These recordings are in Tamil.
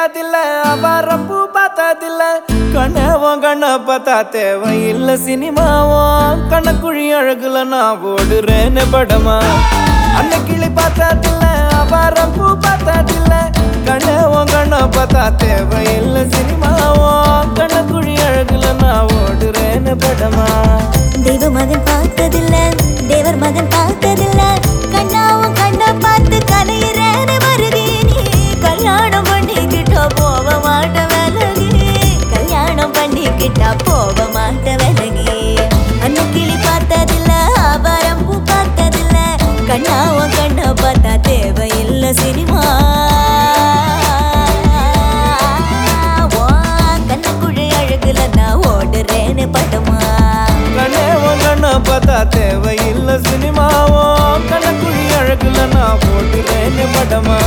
பார்த்ததில்ல அபாரம் பூ பார்த்ததில்ல கண்ணவன் கண்ண பார்த்தா தேவையில்ல சினிமாவும் கண்ணக்குழி அழகுல நான் ஓடுறேன்னு படமா அன்னைக்கிளி பார்த்ததில்ல அபாரம் பூ பார்த்ததில்ல கண்ணவன் கண்ண பார்த்தா தேவையில்ல சினிமாவும் கண்ணக்குழி அழகுல நான் ஓடுறேன்னு படமா தெய்வ மகன் பார்த்ததில்ல தேவர் மகன் பார்த்ததில்ல கண்ணாவும் கண்ண பார்த்து கலையிறேன்னு வருகி நீ கல்யாணம் பண்ணிக்கிட்டா போக மாட்ட விலகி கல்யாணம் பண்ணிக்கிட்டா போக மாட்ட விலகி அன்ன கிளி பார்த்ததில்ல ஆபாரம் பூ பார்த்ததில்ல கண்ணாவும் கண்ண பார்த்தா தேவையில்லை சினிமா கண்ணக்குழி அழகுல நான் ஓடுறேன்னு படமா கண்ணவன் கண்ண பார்த்தா தேவையில்ல சினிமாவும் கண்ணக்குழி அழகுல நான் ஓடுறேன்னு படமா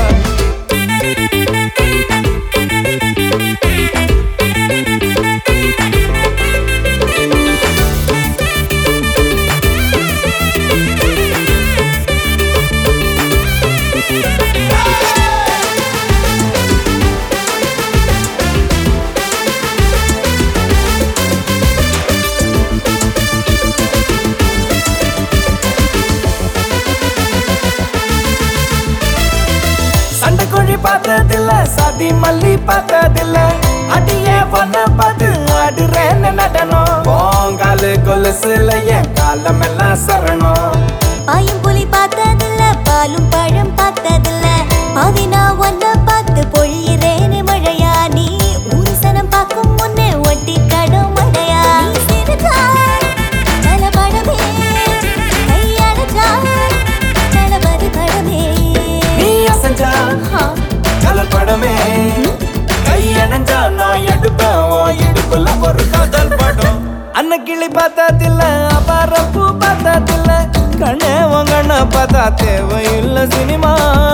சண்டைக்குழி பார்த்ததில்ல சாதி மல்லி பார்த்ததில்ல அடியே பொண்ண பார்த்து ஆடுறேன்னு நடனம் போங்காலு கொலுசுல என் காலமெல்லாம் சரணம் பாயும் புலி பார்த்ததில்ல பாலும் பழம் பார்த்ததில்ல பாவினா ஒன்ன பார்த்து பொழியிறேனே மழையா நீ ஊரு சனம் பார்க்கும் முன்னே ஒட்டி கடும் மழையா நீ சிரிச்சா, நலபடமே, கையடைச்சா, நலபதி படமே. நீ அசஞ்சா ஆ, கலர் படமே கையணைஞ்சா நான் எடுப்பேன் உன் இடுப்புல ஒரு காதல் படம் அன்னக்கிளி பார்த்ததில்ல அபாரம் பூ பார்த்ததில்ல கண்ணே உன் கண்ண பார்த்தா தேவையில்ல சினிமா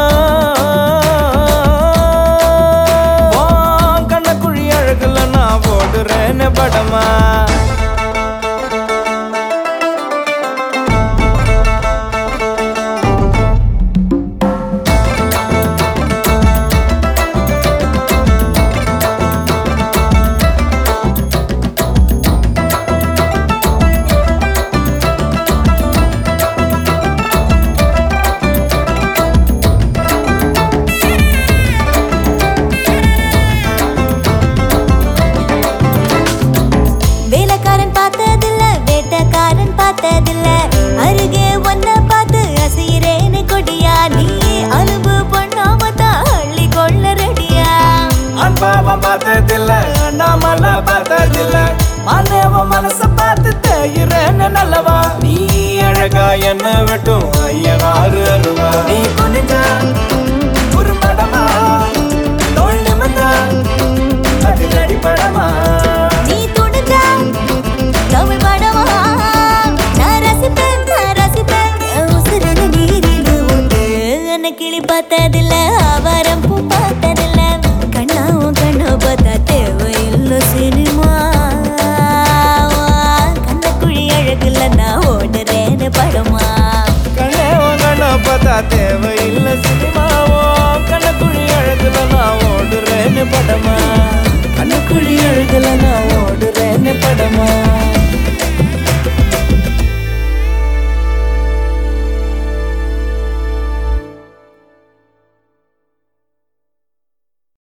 உன் கண்ணக்குழி அழகுல நான் ஓடுறேன்னு படமா வேலைக்காரன் பார்த்ததில்ல வேட்டக்காரன் பார்த்ததில்ல அருகே ஒன்ன பார்த்து அசையிறேனே கொடியா நீ அலும்பு பண்ணாம தான் அள்ளி கொள்ள ரெடியா அன்பாவம் பார்த்ததில்ல அண்ணாமலை பார்த்ததில்ல மானேவ மனச பார்த்து தேயிறேன்னு நல்லவா நீ அழகா என்ன வெட்டும் ஐயனாறு அருவா நீ குனிஞ்சா ஒரு படமா தோல் நிமிந்தா அதிரடி படமா நீ துணிஞ்சா தமிழ் படமா நான் ரசிப்பேன் நான் ரசிப்பேன் என் உசுரில நீரில் உண்டு என்ன கிளி பார்த்ததில்ல ஆவாரம் பூ பார்த்ததில்ல கண்ணாவும் கண்ணா பார்த்தா தேவையில்லை சினிமா கண்ணக்குழி அழகுல நான் ஓடுறேன்னு படமா கண்ணே உன் கண்ண பார்த்தா தேவையில்லை சினிமாவோ கண்ணக்குழி அழகுல நான் ஓடுறேன்னு படமா கண்ணக்குழி அழகுல நான் ஓடுறேன்னு படமா